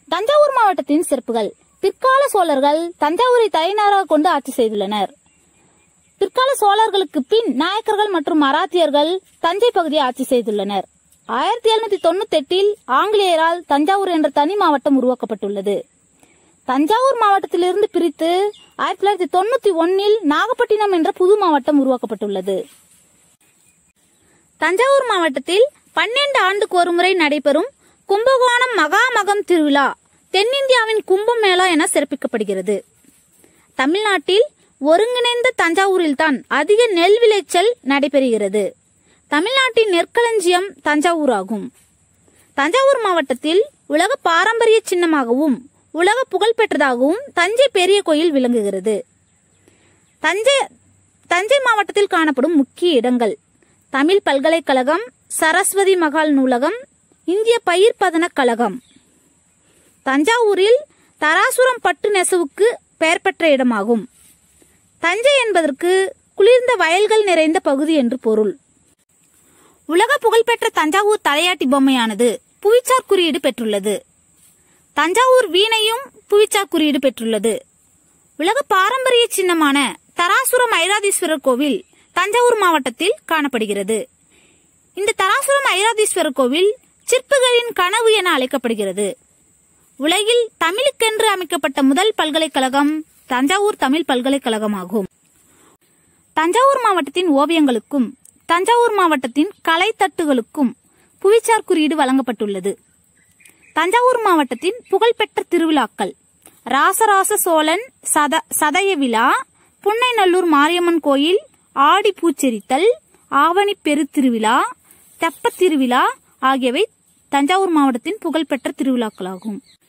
தஞ்சாவூர் மாவட்டத்தின் சிறப்புகள் பிற்கால சோழர்கள் தஞ்சாவூரை தலைநகராக கொண்டு ஆட்சி செய்துள்ளனர் பிற்கால சோழர்களுக்கு பின் நாயக்கர்கள் மற்றும் மராத்தியர்கள் தஞ்சை பகுதியை ஆட்சி செய்துள்ளனர் ஆயிரத்தி எழுநூத்தி தொண்ணூத்தி எட்டில் ஆங்கிலேயரால் தஞ்சாவூர் என்ற தனி மாவட்டம் உருவாக்கப்பட்டுள்ளது தஞ்சாவூர் மாவட்டத்திலிருந்து பிரித்து ஆயிரத்தி தொள்ளாயிரத்தி தொண்ணூத்தி ஒன்னில் நாகப்பட்டினம் என்ற புது மாவட்டம் உருவாக்கப்பட்டுள்ளது தஞ்சாவூர் மாவட்டத்தில் பன்னெண்டு ஆண்டுக்கு ஒருமுறை நடைபெறும் கும்பகோணம் மகாமகம் திருவிழா தென்னிந்தியாவின் கும்பமேளா என சிறப்பிக்கப்படுகிறது தமிழ்நாட்டில் ஒருங்கிணைந்த தஞ்சாவூரில்தான் அதிக நெல் விளைச்சல் நடைபெறுகிறது தமிழ்நாட்டின் நெற்களஞ்சியம் தஞ்சாவூர் ஆகும் தஞ்சாவூர் மாவட்டத்தில் உலக பாரம்பரிய சின்னமாகவும் உலக புகழ்பெற்றதாகவும் தஞ்சை பெரிய கோயில் விளங்குகிறது தஞ்சை தஞ்சை மாவட்டத்தில் காணப்படும் முக்கிய இடங்கள் தமிழ் பல்கலைக்கழகம் சரஸ்வதி மகால் நூலகம் இந்திய பயிர் பதனக் கழகம் தஞ்சாவூரில் தராசுரம் பட்டு நெசவுக்கு பெயர் பெற்ற இடமாகும் தஞ்சை என்பதற்கு குளிர்ந்த வயல்கள் நிறைந்த பகுதி என்று பொருள் உலக புகழ்பெற்ற தஞ்சாவூர் தலையாட்டி பொம்மையானது புவிச்சார் குறியீடு பெற்றுள்ளது தஞ்சாவூர் வீணையும் புவிச்சார் குறியீடு பெற்றுள்ளது உலக பாரம்பரிய சின்னமான தராசுரம் ஐராதீஸ்வரர் கோவில் தஞ்சாவூர் மாவட்டத்தில் காணப்படுகிறது இந்த தராசுரம் ஐராதீஸ்வரர் கோவில் சிற்பங்களின் கனவு என அழைக்கப்படுகிறது உலகில் தமிழுக்கென்று அமைக்கப்பட்ட முதல் பல்கலைக்கழகம் தஞ்சாவூர் தமிழ் பல்கலைக்கழகமாகும் தஞ்சாவூர் மாவட்டத்தின் ஓவியங்களுக்கும் தஞ்சாவூர் மாவட்டத்தின் கலைத்தட்டுகளுக்கும் புவிச்சார் குறியீடு வழங்கப்பட்டுள்ளது தஞ்சாவூர் மாவட்டத்தின் புகழ்பெற்ற திருவிழாக்கள் ராசராச சோழன் சத சதய விழா புன்னைநல்லூர் மாரியம்மன் கோயில் ஆடி பூச்செரித்தல் ஆவணி பெருத்திருவிழா தெப்பத் திருவிழா ஆகியவை தஞ்சாவூர் மாவட்டத்தின் புகழ்பெற்ற திருவிழாக்களாகும்